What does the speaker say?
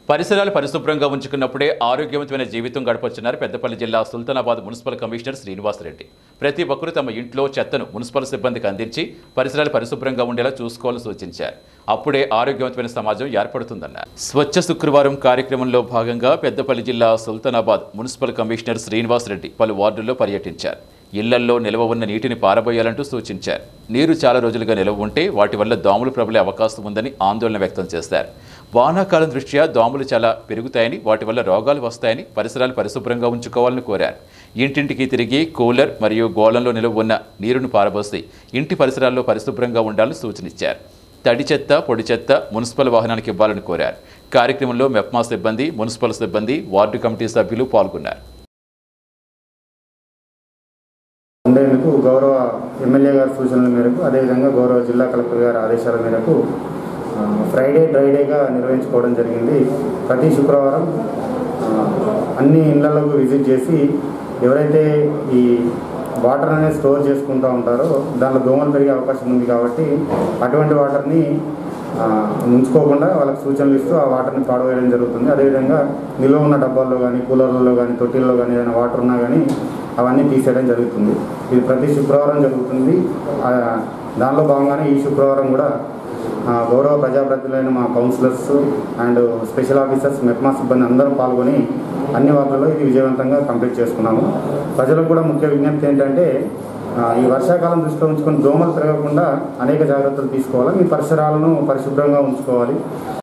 పరిసరాలు పరిశుభ్రంగా ఉంచుకున్నప్పుడే ఆరోగ్యవంతమైన జీవితం గడపొచ్చున్నారు పెద్దపల్లి జిల్లా సుల్తానాబాద్ మున్సిపల్ కమిషనర్ శ్రీనివాసరెడ్డి ప్రతి ఒక్కరూ తమ ఇంట్లో చెత్తను మున్సిపల్ సిబ్బందికి అందించి పరిసరాలు పరిశుభ్రంగా ఉండేలా చూసుకోవాలని సూచించారు అప్పుడే ఆరోగ్యవంతమైన సమాజం ఏర్పడుతుందన్నారు స్వచ్ఛ శుక్రవారం కార్యక్రమంలో భాగంగా పెద్దపల్లి జిల్లా సుల్తానాబాద్ మున్సిపల్ కమిషనర్ శ్రీనివాసరెడ్డి పలు వార్డుల్లో పర్యటించారు ఇళ్లల్లో నిల్వ ఉన్న నీటిని పారబోయాలంటూ సూచించారు నీరు చాలా రోజులుగా నిల్వ ఉంటే వాటి వల్ల దోమలు ప్రబలే అవకాశం ఉందని ఆందోళన వ్యక్తం చేశారు వానాకాలం దృష్ట్యా దోమలు చాలా పెరుగుతాయని వాటి వల్ల రోగాలు వస్తాయని పరిసరాలు పరిశుభ్రంగా ఉంచుకోవాలని కోరారు ఇంటింటికి తిరిగి కూలర్ మరియు గోళంలో నిల్వ ఉన్న నీరును పారబోసి ఇంటి పరిసరాల్లో పరిశుభ్రంగా ఉండాలని సూచనిచ్చారు తడి చెత్త పొడి చెత్త మున్సిపల్ వాహనానికి ఇవ్వాలని కోరారు కార్యక్రమంలో మెప్మా సిబ్బంది మున్సిపల్ సిబ్బంది వార్డు కమిటీ సభ్యులు పాల్గొన్నారు ఉండేందుకు గౌరవ ఎమ్మెల్యే గారి సూచనల మేరకు అదేవిధంగా గౌరవ జిల్లా కలెక్టర్ గారి ఆదేశాల మేరకు ఆ, ఫ్రైడే డ్రై డేగా నిర్వహించుకోవడం జరిగింది ప్రతి శుక్రవారం ఆ, అన్ని ఇళ్లలకు విజిట్ చేసి ఎవరైతే ఈ వాటర్ అనేది స్టోర్ చేసుకుంటూ ఉంటారో దాంట్లో దోమలు పెరిగే అవకాశం ఉంది కాబట్టి అటువంటి వాటర్ని ఆ, ఉంచుకోకుండా వాళ్ళకి సూచనలు ఇస్తూ ఆ వాటర్ని పాడవేయడం జరుగుతుంది అదేవిధంగా నిల్వ ఉన్న డబ్బాల్లో కానీ కూలర్లలో కానీ తొట్టిల్లో కానీ ఏదైనా వాటర్ ఉన్నా కానీ అవన్నీ తీసేయడం జరుగుతుంది ఇది ప్రతి శుక్రవారం జరుగుతుంది ఆ, దానిలో భాగంగానే ఈ శుక్రవారం కూడా ఆ, గౌరవ ప్రజాప్రతినిధులైన మా councillors and special officers MEPMA సిబ్బంది అందరూ పాల్గొని అన్ని వార్డులలో ఇది విజయవంతంగా కంప్లీట్ చేసుకున్నాము ప్రజలకు కూడా ముఖ్య విజ్ఞప్తి ఏంటంటే ఆ, ఈ వర్షాకాలం దృష్టిలో ఉంచుకొని దోమలు పెరగకుండా అనేక జాగ్రత్తలు తీసుకోవాలి మీ పరిసరాలను పరిశుభ్రంగా ఉంచుకోవాలి